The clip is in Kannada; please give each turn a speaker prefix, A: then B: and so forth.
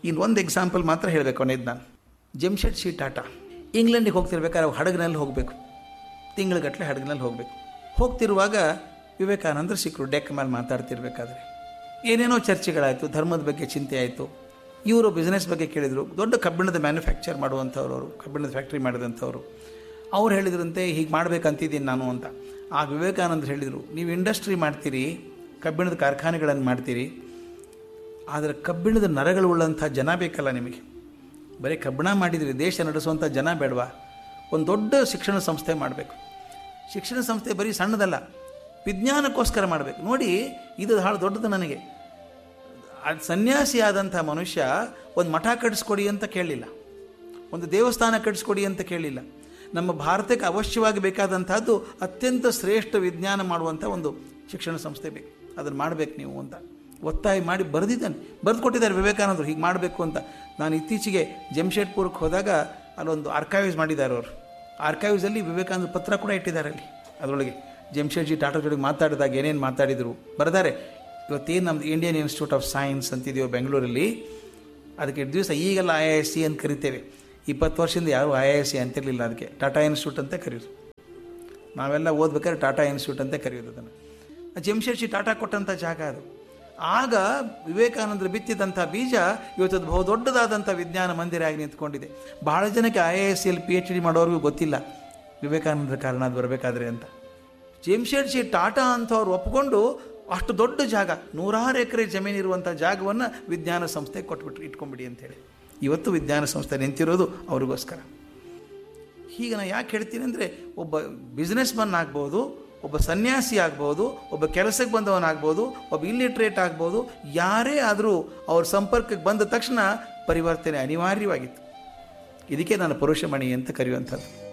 A: ಇನ್ನೊಂದು ಎಕ್ಸಾಂಪಲ್ ಮಾತ್ರ ಹೇಳಬೇಕು ಅನ್ನೋದು ನಾನು ಜಮ್ಶೆಡ್ ಶಿ ಟಾಟಾ ಇಂಗ್ಲೆಂಡಿಗೆ ಹೋಗ್ತಿರ್ಬೇಕಾದ್ರೆ ಹಡಗಿನಲ್ಲಿ ಹೋಗಬೇಕು ತಿಂಗಳಗಟ್ಟಲೆ ಹಡಗಿನಲ್ಲಿ ಹೋಗಬೇಕು ಹೋಗ್ತಿರುವಾಗ ವಿವೇಕಾನಂದರು ಸಿಕ್ಕರು ಡೆಕ್ ಮೇಲೆ ಮಾತಾಡ್ತಿರ್ಬೇಕಾದ್ರೆ ಏನೇನೋ ಚರ್ಚೆಗಳಾಯಿತು ಧರ್ಮದ ಬಗ್ಗೆ ಚಿಂತೆ ಆಯಿತು ಇವರು ಬಿಸ್ನೆಸ್ ಬಗ್ಗೆ ಕೇಳಿದರು ದೊಡ್ಡ ಕಬ್ಬಿಣದ ಮ್ಯಾನುಫ್ಯಾಕ್ಚರ್ ಮಾಡುವಂಥವ್ರು ಅವರು ಕಬ್ಬಿಣದ ಫ್ಯಾಕ್ಟ್ರಿ ಮಾಡಿದಂಥವ್ರು ಅವ್ರು ಹೇಳಿದ್ರಂತೆ ಹೀಗೆ ಮಾಡ್ಬೇಕಂತಿದ್ದೀನಿ ನಾನು ಅಂತ ಆಗ ವಿವೇಕಾನಂದರು ಹೇಳಿದರು ನೀವು ಇಂಡಸ್ಟ್ರಿ ಮಾಡ್ತೀರಿ ಕಬ್ಬಿಣದ ಕಾರ್ಖಾನೆಗಳನ್ನು ಮಾಡ್ತೀರಿ ಆದರೆ ಕಬ್ಬಿಣದ ನರಗಳು ಉಳ್ಳಂಥ ಜನ ಬೇಕಲ್ಲ ನಿಮಗೆ ಬರೀ ಕಬ್ಬಿಣ ಮಾಡಿದ್ರಿ ದೇಶ ನಡೆಸುವಂಥ ಜನ ಬೇಡವಾ ಒಂದು ದೊಡ್ಡ ಶಿಕ್ಷಣ ಸಂಸ್ಥೆ ಮಾಡಬೇಕು ಶಿಕ್ಷಣ ಸಂಸ್ಥೆ ಬರೀ ಸಣ್ಣದಲ್ಲ ವಿಜ್ಞಾನಕ್ಕೋಸ್ಕರ ಮಾಡಬೇಕು ನೋಡಿ ಇದು ಭಾಳ ದೊಡ್ಡದು ನನಗೆ ಅದು ಸನ್ಯಾಸಿ ಆದಂಥ ಮನುಷ್ಯ ಒಂದು ಮಠ ಕಟ್ಟಿಸ್ಕೊಡಿ ಅಂತ ಕೇಳಲಿಲ್ಲ ಒಂದು ದೇವಸ್ಥಾನ ಕಟ್ಟಿಸ್ಕೊಡಿ ಅಂತ ಕೇಳಿಲ್ಲ ನಮ್ಮ ಭಾರತಕ್ಕೆ ಅವಶ್ಯವಾಗಿ ಬೇಕಾದಂಥದ್ದು ಅತ್ಯಂತ ಶ್ರೇಷ್ಠ ವಿಜ್ಞಾನ ಮಾಡುವಂಥ ಒಂದು ಶಿಕ್ಷಣ ಸಂಸ್ಥೆ ಬೇಕು ಅದನ್ನು ಮಾಡಬೇಕು ನೀವು ಅಂತ ಒತ್ತಾಯ ಮಾಡಿ ಬರೆದಿದ್ದಾನೆ ಬರೆದು ಕೊಟ್ಟಿದ್ದಾರೆ ವಿವೇಕಾನಂದರು ಹೀಗೆ ಮಾಡಬೇಕು ಅಂತ ನಾನು ಇತ್ತೀಚೆಗೆ ಜಮ್ಶೆಡ್ಪುರಕ್ಕೆ ಹೋದಾಗ ಅಲ್ಲೊಂದು ಆರ್ಕೈವ್ಸ್ ಮಾಡಿದ್ದಾರೆ ಅವರು ಆರ್ಕೈವ್ಸಲ್ಲಿ ವಿವೇಕಾನಂದ ಪತ್ರ ಕೂಡ ಇಟ್ಟಿದ್ದಾರೆ ಅಲ್ಲಿ ಅದರೊಳಗೆ ಜಮ್ಶೆಡ್ಜಿ ಟಾಟಾ ಜೊತೆಗೆ ಮಾತಾಡಿದಾಗ ಏನೇನು ಮಾತಾಡಿದರು ಬರೆದಾರೆ ಇವತ್ತೇನು ನಮ್ಮದು ಇಂಡಿಯನ್ ಇನ್ಸ್ಟಿಟ್ಯೂಟ್ ಆಫ್ ಸೈನ್ಸ್ ಅಂತಿದೆಯೋ ಬೆಂಗಳೂರಲ್ಲಿ ಅದಕ್ಕೆ ಎರಡು ದಿವಸ ಈಗೆಲ್ಲ ಐ ಐ ಎಸ್ ಸಿ ಅಂತ ಕರಿತೇವೆ ಇಪ್ಪತ್ತು ವರ್ಷದಿಂದ ಯಾರು ಐ ಐ ಎಸ್ ಸಿ ಅಂತಿರಲಿಲ್ಲ ಅದಕ್ಕೆ ಟಾಟಾ ಇನ್ಸ್ಟಿಟ್ಯೂಟ್ ಅಂತ ಕರೆಯೋದು ನಾವೆಲ್ಲ ಓದ್ಬೇಕಾದ್ರೆ ಟಾಟಾ ಇನ್ಸ್ಟಿಟ್ಯೂಟ್ ಅಂತ ಕರೆಯೋದು ಅದನ್ನು ಜಮ್ಶೆಡ್ಜಿ ಟಾಟಾ ಕೊಟ್ಟಂಥ ಜಾಗ ಅದು ಆಗ ವಿವೇಕಾನಂದರು ಬಿತ್ತಿದಂಥ ಬೀಜ ಇವತ್ತದು ಬಹು ದೊಡ್ಡದಾದಂಥ ವಿಜ್ಞಾನ ಮಂದಿರ ಆಗಿ ನಿಂತ್ಕೊಂಡಿದೆ ಬಹಳ ಜನಕ್ಕೆ ಐ ಎ ಎಸ್ ಸಿಯಲ್ಲಿ ಪಿ ಎಚ್ ಡಿ ಮಾಡೋರಿಗೂ ಗೊತ್ತಿಲ್ಲ ವಿವೇಕಾನಂದರ ಕಾರಣ ಅದು ಬರಬೇಕಾದ್ರೆ ಅಂತ ಜಮ್ಶೆಡ್ಜಿ ಟಾಟಾ ಅಂಥವ್ರು ಒಪ್ಕೊಂಡು ಅಷ್ಟು ದೊಡ್ಡ ಜಾಗ ನೂರಾರು ಎಕರೆ ಜಮೀನಿರುವಂಥ ಜಾಗವನ್ನು ವಿಜ್ಞಾನ ಸಂಸ್ಥೆ ಕೊಟ್ಬಿಟ್ರು ಇಟ್ಕೊಂಬಿಡಿ ಅಂತೇಳಿ ಇವತ್ತು ವಿಜ್ಞಾನ ಸಂಸ್ಥೆ ನಿಂತಿರೋದು ಅವ್ರಿಗೋಸ್ಕರ ಹೀಗೆ ನಾನು ಯಾಕೆ ಹೇಳ್ತೀನಿ ಅಂದರೆ ಒಬ್ಬ ಬಿಸ್ನೆಸ್ ಮನ್ ಆಗ್ಬೋದು ಒಬ್ಬ ಸನ್ಯಾಸಿ ಆಗ್ಬೋದು ಒಬ್ಬ ಕೆಲಸಕ್ಕೆ ಬಂದವನಾಗ್ಬೋದು ಒಬ್ಬ ಇಲ್ಲಿಟ್ರೇಟ್ ಆಗ್ಬೋದು ಯಾರೇ ಆದರೂ ಅವ್ರ ಸಂಪರ್ಕಕ್ಕೆ ಬಂದ ತಕ್ಷಣ ಪರಿವರ್ತನೆ ಅನಿವಾರ್ಯವಾಗಿತ್ತು ಇದಕ್ಕೆ ನಾನು ಪುರುಷಮಣಿ ಅಂತ ಕರೆಯುವಂಥದ್ದು